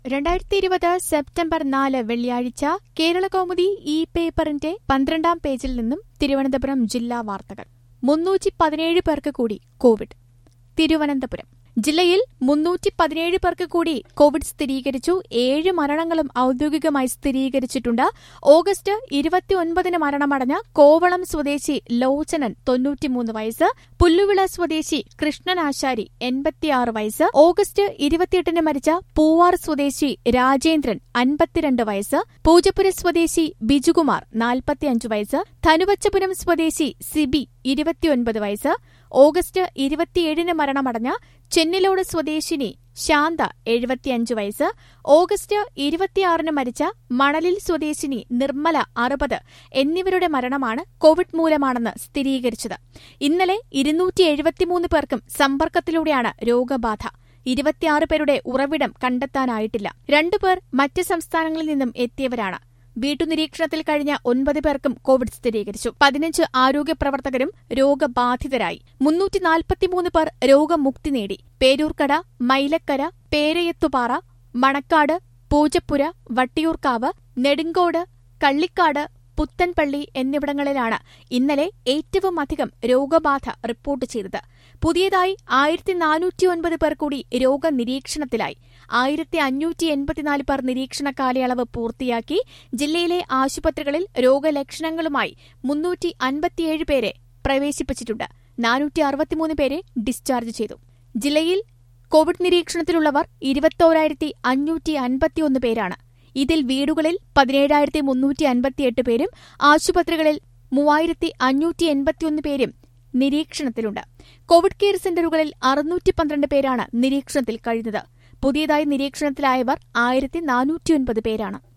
രണ്ടായിരത്തി ഇരുപത് സെപ്റ്റംബർ നാല് വെള്ളിയാഴ്ച കേരളകൗമുദി ഇ പേപ്പറിന്റെ പന്ത്രണ്ടാം പേജിൽ നിന്നും തിരുവനന്തപുരം ജില്ലാ വാർത്തകൾ മുന്നൂറ്റി പതിനേഴ് പേർക്ക് കൂടി കോവിഡ് തിരുവനന്തപുരം ജില്ലയിൽ മുന്നൂറ്റി പതിനേഴ് പേർക്ക് കൂടി കോവിഡ് സ്ഥിരീകരിച്ചു ഏഴ് മരണങ്ങളും ഔദ്യോഗികമായി സ്ഥിരീകരിച്ചിട്ടുണ്ട് ഓഗസ്റ്റ് ഇരുപത്തിയൊൻപതിന് മരണമടഞ്ഞ കോവളം സ്വദേശി ലോചനൻ തൊണ്ണൂറ്റിമൂന്ന് വയസ്സ് പുല്ലുവിള സ്വദേശി കൃഷ്ണൻ ആശാരി എൺപത്തിയാറ് വയസ്സ് ഓഗസ്റ്റ് ഇരുപത്തിയെട്ടിന് മരിച്ച പൂവാർ സ്വദേശി രാജേന്ദ്രൻ അൻപത്തിരണ്ട് വയസ്സ് പൂജപ്പുര സ്വദേശി ബിജുകുമാർ നാൽപ്പത്തിയഞ്ച് വയസ്സ് ധനുവച്ചപുരം സ്വദേശി സിബി ഇരുപത്തിയൊൻപത് വയസ്സ് ഓഗസ്റ്റ് ഇരുപത്തിയേഴിന് മരണമടഞ്ഞ ചെന്നിലോട് സ്വദേശിനി ശാന്ത എഴുപത്തിയഞ്ച് വയസ്സ് ഓഗസ്റ്റ് ഇരുപത്തിയാറിന് മരിച്ച മണലിൽ സ്വദേശിനി നിർമ്മല അറുപത് എന്നിവരുടെ മരണമാണ് കോവിഡ് മൂലമാണെന്ന് സ്ഥിരീകരിച്ചത് ഇന്നലെ ഇരുന്നൂറ്റി എഴുപത്തിമൂന്ന് പേർക്കും സമ്പർക്കത്തിലൂടെയാണ് രോഗബാധ ഇരുപത്തിയാറ് പേരുടെ ഉറവിടം കണ്ടെത്താനായിട്ടില്ല രണ്ടുപേർ മറ്റ് സംസ്ഥാനങ്ങളിൽ നിന്നും എത്തിയവരാണ് വീട്ടുനിരീക്ഷണത്തിൽ കഴിഞ്ഞ ഒൻപത് പേർക്കും കോവിഡ് സ്ഥിരീകരിച്ചു പതിനഞ്ച് ആരോഗ്യ പ്രവർത്തകരും രോഗബാധിതരായി മുന്നൂറ്റി നാൽപ്പത്തിമൂന്ന് പേർ രോഗമുക്തി നേടി പേരൂർക്കട മൈലക്കര പേരയത്തുപാറ മണക്കാട് പൂജപ്പുര വട്ടിയൂർക്കാവ് നെടുങ്കോട് കള്ളിക്കാട് പുത്തൻപള്ളി എന്നിവിടങ്ങളിലാണ് ഇന്നലെ ഏറ്റവും അധികം രോഗബാധ റിപ്പോർട്ട് ചെയ്തത് പുതിയതായി ആയിരത്തി നാനൂറ്റിയൊൻപത് പേർ കൂടി രോഗനിരീക്ഷണത്തിലായി ആയിരത്തി അഞ്ഞൂറ്റി എൺപത്തിനാല് പേർ നിരീക്ഷണ കാലയളവ് പൂർത്തിയാക്കി ജില്ലയിലെ ആശുപത്രികളിൽ രോഗലക്ഷണങ്ങളുമായി മുന്നൂറ്റി അൻപത്തിയേഴ് പേരെ പ്രവേശിപ്പിച്ചിട്ടുണ്ട് നാനൂറ്റി അറുപത്തിമൂന്ന് പേരെ ഡിസ്ചാർജ് ചെയ്തു ജില്ലയിൽ കോവിഡ് നിരീക്ഷണത്തിലുള്ളവർ ഇരുപത്തോരായിരത്തി അഞ്ഞൂറ്റി അൻപത്തിയൊന്ന് പേരാണ് ഇതിൽ വീടുകളിൽ പതിനേഴായിരത്തി മുന്നൂറ്റി അൻപത്തിയെട്ട് പേരും ആശുപത്രികളിൽ മൂവായിരത്തി അഞ്ഞൂറ്റി എൺപത്തിയൊന്ന് പേരും നിരീക്ഷണത്തിലുണ്ട് കോവിഡ് കെയർ സെന്ററുകളിൽ അറുന്നൂറ്റി പന്ത്രണ്ട് പേരാണ് നിരീക്ഷണത്തിൽ കഴിഞ്ഞത് പുതിയതായി നിരീക്ഷണത്തിലായവർ ആയിരത്തി നാനൂറ്റിയൊൻപത് പേരാണ്